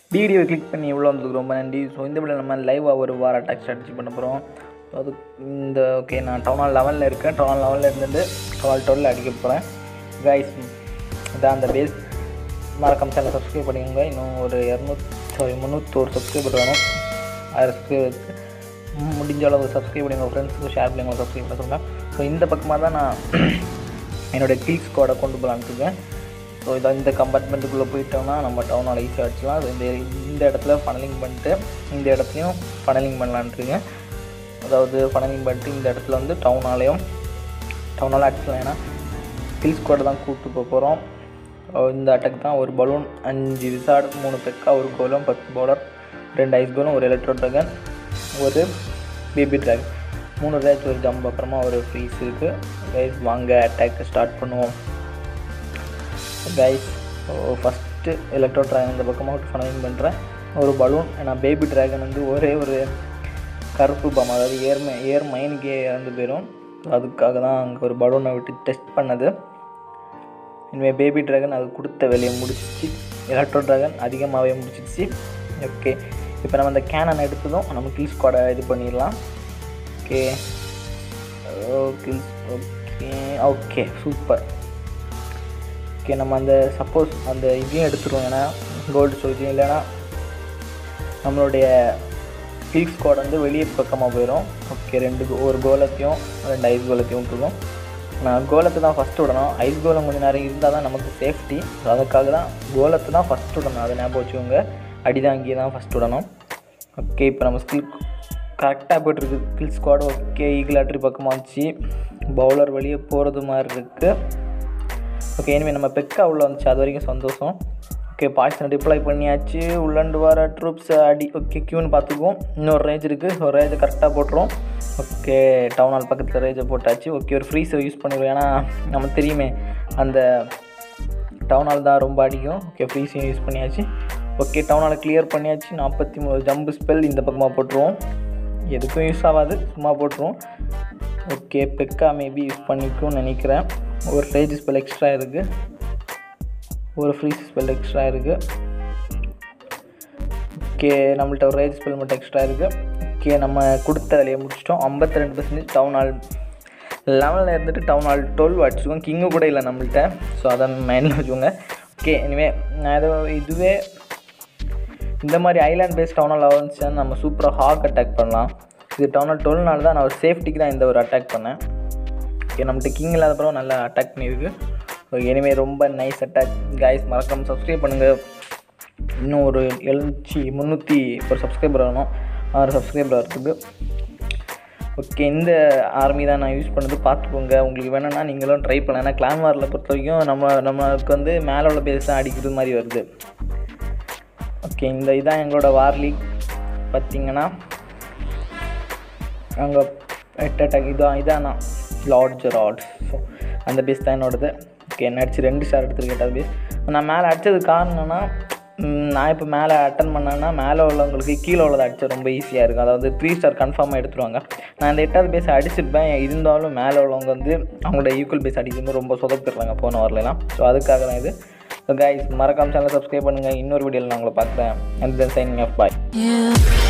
Video click பண்ணி இவ்வளோ வந்ததுக்கு ரொம்ப நன்றி ஸோ இந்த வீடியோ நம்ம லைவாக ஒரு வார அட்டாக் ஸ்ட்ராட்டஜி பண்ண போகிறோம் அது இந்த ஓகே நான் டவுன் ஹால் லெவலில் இருக்கேன் டவுன் ஹால் லெவலில் இருந்துட்டு டவுன் டுவெல் அடிக்க போகிறேன் கைஸ் இதான் அந்த பேஸ் மறக்காம சேனல் சப்ஸ்கிரைப் பண்ணிக்கோங்க இன்னும் ஒரு இரநூத்தி சாரி முந்நூற்றோரு சப்ஸ்கிரைபர் வேணும் ஆயிரம் சப்ஸ்கிரைபருக்கு முடிஞ்ச அளவு சப்ஸ்கிரைப் பண்ணி உங்கள் ஃப்ரெண்ட்ஸுக்கு ஷேர் பண்ணி உங்களை சப்ஸ்கிரைப் பண்ண சொல்லுங்கள் ஸோ இந்த பக்கமாக தான் நான் என்னோடய கில் ஸ்குவாடை கொண்டு போகலான்ட்டு இருக்கேன் ஸோ இதை இந்த கம்பார்ட்மெண்ட்டுக்குள்ளே போயிட்டோம்னா நம்ம டவுனால் ஈஸியாக அடிச்சிடலாம் ஸோ இந்த இந்த இடத்துல ஃபனலிங் பண்ணிட்டு இந்த இடத்துலையும் ஃபனலிங் பண்ணலான்ட்டு இருக்கேன் அதாவது ஃபனலிங் பண்ணிட்டு இந்த இடத்துல வந்து டவுனாலையும் டவுனால் அடிச்சிடலாம் ஏன்னா கில் ஸ்குவாட் தான் கூப்பிட்டு போக போகிறோம் இந்த அட்டாக் தான் ஒரு பலூன் அஞ்சு விசார்டு மூணு பெக்கா ஒரு கோலம் பத்து பவுலர் ரெண்டு ஐஸ் கோலம் ஒரு எலக்ட்ரோ ட்ராகன் ஒரு பேபி ட்ராகன் மூணு ரேச் ஒரு ஜம்ப் அப்புறமா ஒரு ஃப்ரீஸ் இருக்குது கைஸ் வாங்க அட்டாக் ஸ்டார்ட் பண்ணுவோம் கைஸ் ஃபஸ்ட்டு எலக்ட்ரோ ட்ராகன் இந்த பக்கமாக ஃபனலிங் பண்ணுறேன் ஒரு பலூன் ஏன்னா பேபி ட்ராகன் வந்து ஒரே ஒரு கருப்பு பம் அதாவது ஏர் மை ஏர் மைனுக்கே இறந்து போயிடும் அதுக்காக தான் அங்கே ஒரு பலூனை விட்டு டெஸ்ட் பண்ணது இனிமேல் பேபி ட்ராகன் அது கொடுத்த வேலையை முடிச்சிச்சு எலக்ட்ரோ ட்ராகன் அதிகமாகவே முடிச்சிடுச்சு ஓகே இப்போ நம்ம அந்த கேனன் எடுத்ததும் நம்ம கில் ஸ்குவாடை இது பண்ணிடலாம் okay kills okay okay super okay நம்ம அந்த சப்போஸ் அந்த இதையும் எடுத்துருவோம் ஏன்னா கோல்டு ஸ்டோரேஜும் இல்லைன்னா நம்மளுடைய கில் ஸ்குவாட் வந்து வெளியே பக்கமாக போயிடும் ஓகே ரெண்டு ஒரு கோலத்தையும் ரெண்டு ஐஸ் கோலத்தையும் விட்டுருவோம் நான் கோலத்தை தான் ஃபஸ்ட்டு விடணும் ஐஸ் கோலம் கொஞ்சம் நேரம் இருந்தால் தான் நமக்கு சேஃப்டி ஸோ அதுக்காக தான் கோலத்தை தான் ஃபஸ்ட்டு விடணும் அதை ஞாபகம் வச்சுக்கோங்க அடிதாங்கியே தான் ஃபஸ்ட் விடணும் ஓகே இப்போ நம்ம ஸ்கில் கரெக்டாக போய்ட்டுருக்கு கில் ஸ்குவாட் ஓகே ஈகிள் ஆட்ரி பக்கமாக வந்துச்சு பவுலர் வெளியே போகிறது மாதிரி இருக்குது ஓகே இனிமேல் நம்ம பெக்கா உள்ள வந்துச்சு அது வரைக்கும் சந்தோஷம் ஓகே பாய்சன் டிப்ளை பண்ணியாச்சு உள்ளண்டு வர ட்ரூப்ஸ் அடி ஓகே க்யூன்னு பார்த்துக்குவோம் இன்னொரு ரேஞ்ச் இருக்குது ஸோ ரேஞ்சை கரெக்டாக போட்டுரும் ஓகே டவுன் ஹால் பக்கத்தில் ரேஞ்சை போட்டாச்சு ஓகே ஒரு ஃப்ரீஸை யூஸ் பண்ணிடுவோம் ஏன்னா நம்ம தெரியுமே அந்த டவுன் ஹால் தான் ரொம்ப அடிக்கும் ஓகே ஃப்ரீஸையும் யூஸ் பண்ணியாச்சு ஓகே டவுன் ஹாலை கிளியர் பண்ணியாச்சு நாற்பத்தி மூணு ஜம்பு ஸ்பெல் இந்த பக்கமாக போட்டுருவோம் எதுக்கும் யூஸ் ஆகாது சும்மா போட்டுருவோம் ஓகே பெக்கா மேபி யூஸ் பண்ணிக்கும்னு நினைக்கிறேன் ஒரு ரேஜ் ஸ்பெல் எக்ஸ்ட்ரா இருக்குது ஒரு ஃப்ரீ ஸ்பெல் எக்ஸ்ட்ரா இருக்குது ஓகே நம்மள்ட்ட ஒரு ரேஜ் ஸ்பெல் மட்டும் எக்ஸ்ட்ரா இருக்குது ஓகே நம்ம கொடுத்த வேலையை முடிச்சிட்டோம் ஐம்பத்தி ரெண்டு பர்சன்டேஜ் டவுன் ஹால் லெவலில் இருந்துட்டு டவுன் ஹால் டுவெல் அடிச்சுக்கோங்க கிங்கு கூட இல்லை நம்மள்ட்ட ஸோ அதை மைண்டில் வச்சுக்கோங்க ஓகே இனிமே நான் இதை இதுவே இந்த மாதிரி ஐலாண்ட் பேஸ்ட் டவுன் ஹால் வந்துச்சுன்னா நம்ம சூப்பராக ஹாக் அட்டாக் பண்ணலாம் இது டவுன் ஹால் டுவெல்னால தான் நான் ஒரு சேஃப்டிக்கு தான் இந்த ஒரு அட்டாக் பண்ணேன் ஓகே நம்மகிட்ட கிங் இல்லாத பிறகு நல்லா அட்டாக் பண்ணியிருக்கு ஓகே இனிமேல் ரொம்ப நைஸ் அட்டாக் கைஸ் மறக்காமல் சப்ஸ்கிரைப் பண்ணுங்கள் இன்னும் ஒரு எழுநூற்றி முந்நூற்றி ஒரு சப்ஸ்கிரைபர் வரணும் ஆறு சப்ஸ்கிரைபர் இருக்குது ஓகே இந்த ஆர்மி தான் நான் யூஸ் பண்ணது பார்த்துக்கோங்க உங்களுக்கு வேணும்னா நீங்களும் ட்ரை பண்ணலாம் ஏன்னா கிளான் வாரில் பொறுத்த வரைக்கும் நம்ம நம்மளுக்கு வந்து மேலே உள்ள பேஸ் தான் அடிக்கிறது மாதிரி வருது ஓகே இந்த இதான் எங்களோட வார் லீக் பார்த்தீங்கன்னா அங்கே எட் அட்டாக் இதான் இதான் நான் லார்ஜ் ராட்ஸ் ஸோ அந்த பேஸ் தான் என்னோடது ஓகே என்ன அடிச்சு ரெண்டு ஸ்டார் எடுத்துருக்கு எட்டாவது பேஸ் நான் மேலே அடித்தது காரணம்னா நான் இப்போ மேலே அட்டன் பண்ணேன்னா மேலே உள்ளவங்களுக்கு கீழே உள்ளதை அடித்தா ரொம்ப ஈஸியாக இருக்கும் அதாவது த்ரீ ஸ்டார் கன்ஃபார்மாக எடுத்துருவாங்க நான் இந்த எட்டாவது பேஸ் அடிச்சிருப்பேன் இருந்தாலும் மேலே உள்ளவங்க வந்து அவங்களோட ஈக்குவல் பேஸ் அடிக்கும்போது ரொம்ப சொதப்பிடுறாங்க போன வரலாம் ஸோ அதுக்காக தான் இது ஸோ கைஸ் மறக்காம சேனல் சப்ஸ்கிரைப் பண்ணுங்கள் இன்னொரு வீடியோவில் நான் உங்களை பார்க்குறேன் and then signing off bye Yeah.